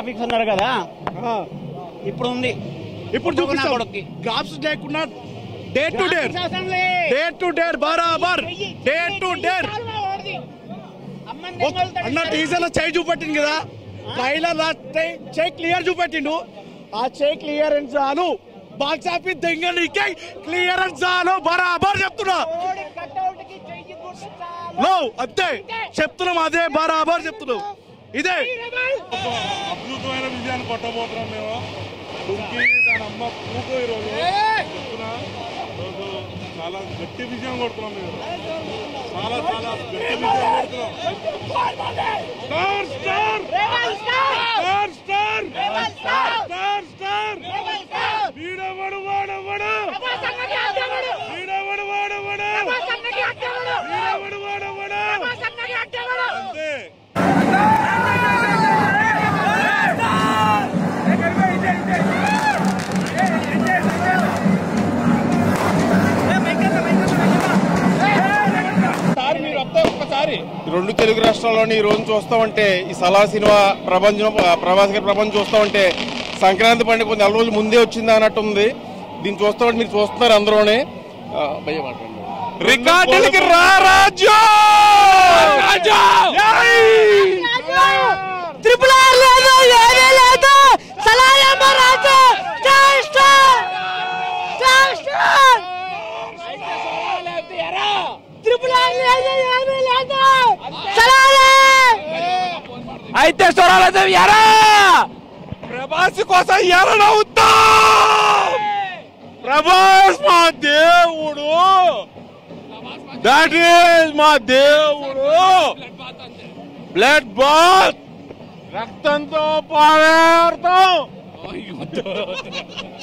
Graphics అన్నారు కదా ఇప్పుడు ఉంది ఇప్పుడు ఒక్కొక్క నా చూపిస్తాం కొడుక్కి. గ్రాఫ్స్ లేకుండా డే టు డే గ్రాఫిక్స్ అవసరం లే. డే టు డే బరాబర్ చెయ్యి, డే చెయ్యి, టు చెయ్యి డే చాలు మా వాడిది. అమ్మని దెంగలుతాడు అన్న ఇక్కడ. టీజర్ లో చేయి చూపెట్టింది కదా ట్రైలర్ చేయి క్లియర్ చూపెట్టిండు ఆ చేయి క్లియరెన్స్ చాలు బాక్స్ ఆఫీస్ దెంగనికి క్లియరెన్స్ చాలు బరాబర్ చెప్తున్నా కోడి కట్అవుట్కి చెయ్యి గుర్తు చాలు. లో అంతే చెప్తున్నాం అదే బరాబర్ చెప్తున్నాం ఇదే అద్భుతమైన విజయాన్ని కొట్టబోతున్నాం మేము దుర్కి దాని అమ్మ పూకు ఈరోజు చెప్తున్నా ఈరోజు చాలా గట్టి విజయం కొడుతున్నాం మేము చాలా చాలా గట్టి విజయం కొడుతున్నాం star star Revanth star! Star star Revanth star! Star star Revanth star! వీడవడు వాడవడు ప్రభా సంగటి అడ్డముడు! వీడవడు వాడవడు ప్రభా సంగటి అడ్డముడు! వీడవడు వాడవడు ప్రభా సంగటి అడ్డముడు! అంతే ఈ రెండు తెలుగు రాష్ట్రాల్లోని ఈ రోజు చూస్తామంటే ఈ సలా సినిమా ప్రపంచం ప్రభాస్ గారి ప్రపంచం చూస్తామంటే సంక్రాంతి పండుగ కొన్ని నెల రోజులు ముందే వచ్చింది అన్నట్టు ఉంది దీన్ని చూస్తామంటే మీరు చూస్తున్నారు అందరూనే ఆ, భయ్య మాట్లాడండి రికార్డులకి రా రాజు త్రిపుల్ ఆర్ లేదు ఏమీ లేదు సలాయమ్మ Raju star star star star triple R లేదు ఏమీ లేదు సలాయే అయితే చూడాలి ఎరా ప్రభాస్ కోసం ఎరనవుతా ప్రభాస్ మా దేవుడు దట్ ఈస్ మా దేవుడు బ్లడ్ బాత్ రక్తంతో పారేస్తాం